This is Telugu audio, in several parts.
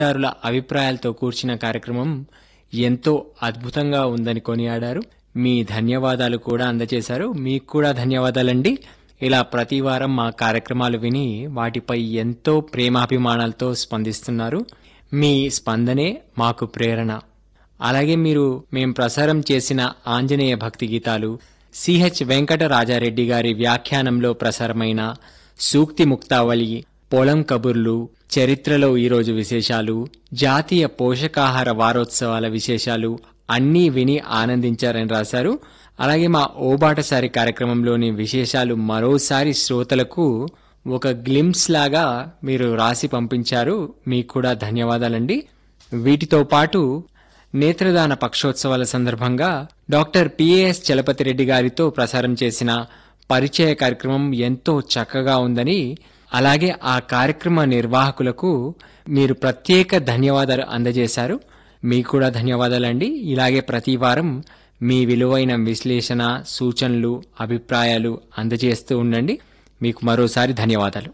దారుల అభిప్రాయాలతో కూర్చిన కార్యక్రమం ఎంతో అద్భుతంగా ఉందని కొనియాడారు మీ ధన్యవాదాలు కూడా అందజేశారు మీకు కూడా ధన్యవాదాలండి ఇలా ప్రతి వారం మా కార్యక్రమాలు విని వాటిపై ఎంతో ప్రేమాభిమానాలతో స్పందిస్తున్నారు మీ స్పందనే మాకు ప్రేరణ అలాగే మీరు మేం ప్రసారం చేసిన ఆంజనేయ భక్తి గీతాలు సిహెచ్ వెంకటరాజారెడ్డి గారి వ్యాఖ్యానంలో ప్రసారమైన సూక్తి ముక్తావళి పొలం కబుర్లు చరిత్రలో ఈరోజు విశేషాలు జాతీయ పోషకాహార వారోత్సవాల విశేషాలు అన్నీ విని ఆనందించారని రాశారు అలాగే మా ఓబాటసారి కార్యక్రమంలోని విశేషాలు మరోసారి శ్రోతలకు ఒక గ్లిమ్స్ లాగా మీరు రాసి పంపించారు మీకు కూడా ధన్యవాదాలండి వీటితో పాటు నేత్రదాన పక్షోత్సవాల సందర్భంగా డాక్టర్ పిఏఎస్ చలపతిరెడ్డి గారితో ప్రసారం చేసిన పరిచయ కార్యక్రమం ఎంతో చక్కగా ఉందని అలాగే ఆ కార్యక్రమ నిర్వాహకులకు మీరు ప్రత్యేక ధన్యవాదాలు అందజేశారు మీకు కూడా ధన్యవాదాలండి ఇలాగే ప్రతి వారం మీ విలువైన విశ్లేషణ సూచనలు అభిప్రాయాలు అందజేస్తూ ఉండండి మీకు మరోసారి ధన్యవాదాలు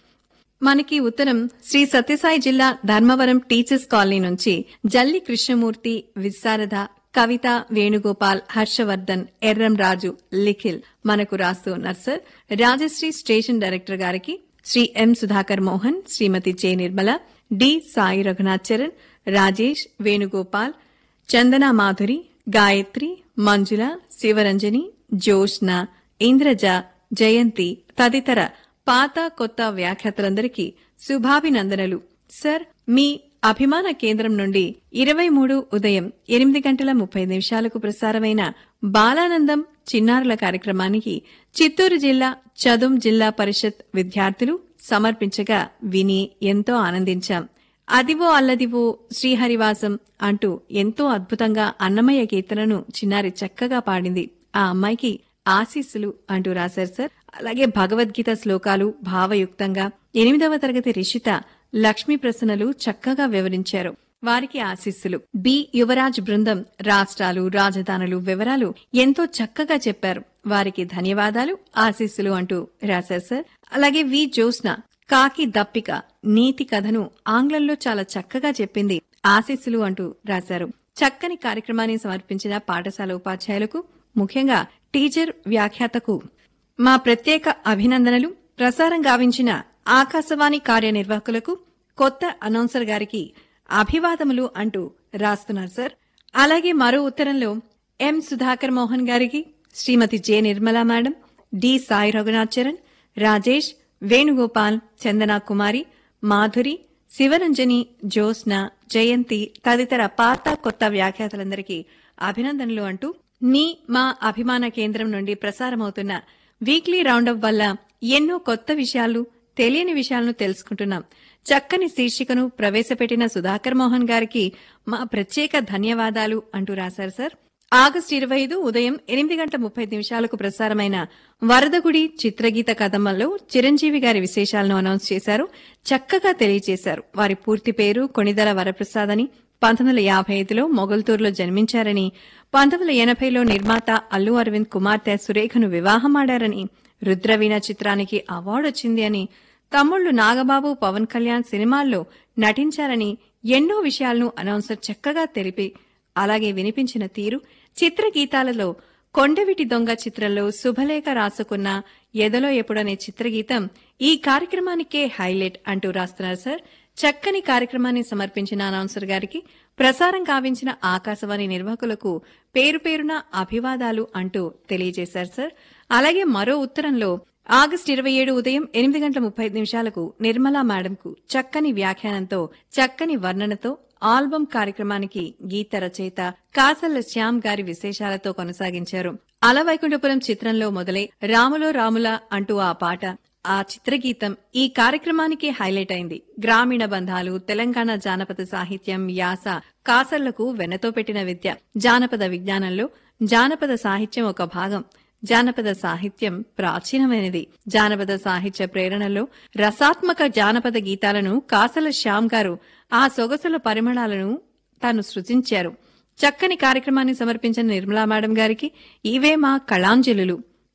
మనకి ఉత్తరం శ్రీ సత్యసాయి జిల్లా ధర్మవరం టీచర్స్ కాలనీ నుంచి జల్లి కృష్ణమూర్తి విశారద కవిత వేణుగోపాల్ హర్షవర్ధన్ ఎర్రం రాజు లిఖిల్ మనకు రాస్తూ ఉన్నారు సార్ రాజశ్రీ స్టేషన్ డైరెక్టర్ గారికి Shri M Sudhakar Mohan Shrimati J Nirmala D Sai Raghunath Charan Rajesh Venugopal Chandana Madhuri Gayatri Manjula Sivaranjani Jyotsna Indraja Jayanti తదితర పాత కొత్త వ్యాఖ్యాతలందరికీ శుభాభినందనలు సర్ మీ అభిమాన కేంద్రం నుండి ఇరవై మూడు ఉదయం ఎనిమిది గంటల ముప్పై నిమిషాలకు ప్రసారమైన బాలానందం చిన్నారుల కార్యక్రమానికి చిత్తూరు జిల్లా చదుం జిల్లా పరిషత్ విద్యార్థులు సమర్పించగా విని ఎంతో ఆనందించాం అదివో అల్లదివో శ్రీహరివాసం అంటూ ఎంతో అద్భుతంగా అన్నమయ్య కీర్తనను చిన్నారి చక్కగా పాడింది ఆ అమ్మాయికి ఆశీస్సులు అంటూ రాశారు సార్ అలాగే భగవద్గీత శ్లోకాలు భావయుక్తంగా ఎనిమిదవ తరగతి రిషిత లక్ష్మీ ప్రసన్నలు చక్కగా వివరించారు వారికి ఆశీస్సులు బి యువరాజ్ బృందం రాష్ట్రాలు రాజధానులు వివరాలు ఎంతో చక్కగా చెప్పారు వారికి ధన్యవాదాలు ఆశీస్సులు అంటూ రాశారు సార్ అలాగే వి జోస్న కాకి దప్పిక నీతి కథను ఆంగ్లంలో చాలా చక్కగా చెప్పింది ఆశీస్సులు అంటూ రాశారు చక్కని కార్యక్రమాన్ని సమర్పించిన పాఠశాల ఉపాధ్యాయులకు ముఖ్యంగా టీచర్ వ్యాఖ్యాతకు మా ప్రత్యేక అభినందనలు ప్రసారం గావించిన ఆకాశవాణి కార్యనిర్వాహకులకు కొత్త అనౌన్సర్ గారికి అభివాదములు అంటూ రాస్తున్నారు సార్ అలాగే మరో ఉత్తరంలో ఎం సుధాకర్ మోహన్ గారికి Shrimati J Nirmala madam D Sai Raghunath Charan Rajesh Venugopal Chandana Kumari Madhuri Sivaranjani Jyotsna Jayanti తదితర పాత కొత్త వ్యాఖ్యాతలందరికీ అభినందనలు అంటూ నీ మా అభిమాన కేంద్రం నుండి ప్రసారమవుతున్న వీక్లీ రౌండప్ వల్ల ఎన్నో కొత్త విషయాలు తెలియని విషయాలను తెలుసుకుంటున్నాం చక్కని శీర్షికను ప్రవేశపెట్టిన సుధాకర్ మోహన్ గారికి మా ప్రత్యేక ధన్యవాదాలు అంటూ రాశారు సార్ ఆగస్టు ఇరవై ఐదు ఉదయం ఎనిమిది గంటల ముప్పై నిమిషాలకు ప్రసారమైన వరదగుడి చిత్రగీత కథమంలో చిరంజీవి గారి విశేషాలను అనౌన్స్ చేశారు చక్కగా తెలియజేశారు వారి పూర్తి పేరు కొణిదల వరప్రసాద్ అని పంతొమ్మిది వందల యాభై ఐదులో మొగల్తూరులో జన్మించారని పంతొమ్మిది వందల ఎనభైలో నిర్మాత అల్లు అరవింద్ కుమార్తె సురేఖను వివాహమాడారని రుద్రవీణ చిత్రానికి అవార్డు వచ్చింది అని తమ్ముళ్లు నాగబాబు పవన్ కళ్యాణ్ సినిమాల్లో నటించారని ఎన్నో విషయాలను అనౌన్సర్ చక్కగా తెలిపి అలాగే వినిపించిన తీరు చిత్రగీతాలలో కొండవిటి దొంగ చిత్రంలో శుభలేఖ రాసుకున్న ఎదలో ఎప్పుడనే చిత్రగీతం ఈ కార్యక్రమానికే హైలైట్ అంటూ రాస్తున్నారు సార్ చక్కని కార్యక్రమాన్ని సమర్పించిన అనౌన్సర్ గారికి ప్రసారం కావించిన ఆకాశవాణి నిర్వాహకులకు పేరు పేరున అభివాదాలు అంటూ తెలియజేశారు సార్ అలాగే మరో ఉత్తరంలో ఆగస్టు ఇరవై ఏడు ఉదయం ఎనిమిది గంటల ముప్పై నిమిషాలకు నిర్మలా మేడంకు చక్కని వ్యాఖ్యానంతో చక్కని వర్ణనతో ఆల్బం కార్యక్రమానికి గీత రచయిత కాసల్ల శ్యామ్ గారి విశేషాలతో కొనసాగించారు అలవైకుంఠపురం చిత్రంలో మొదలై రాములో రాముల అంటూ ఆ పాట ఆ చిత్రగీతం ఈ కార్యక్రమానికి హైలైట్ అయింది గ్రామీణ బంధాలు తెలంగాణ జానపద సాహిత్యం యాస కాసర్లకు వెనతో పెట్టిన విద్య జానపద విజ్ఞానంలో జానపద సాహిత్యం ఒక భాగం జానపద సాహిత్యం ప్రాచీనమైనది జానపద సాహిత్య ప్రేరణలో రసాత్మక జానపద గీతాలను కాసల శ్యామ్ గారు ఆ సొగసుల పరిమళాలను తాను సృజించారు చక్కని కార్యక్రమాన్ని సమర్పించిన నిర్మలా మేడం గారికి ఇవే మా కళాంజలులు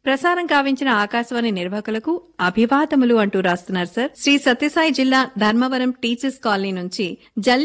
ప్రసారం కావించిన ఆకాశవాణి నిర్వాహకులకు అభివాదములు అంటూ రాస్తున్నారు సార్ శ్రీ సత్యసాయి జిల్లా ధర్మవరం టీచర్స్ కాలనీ నుంచి జల్లి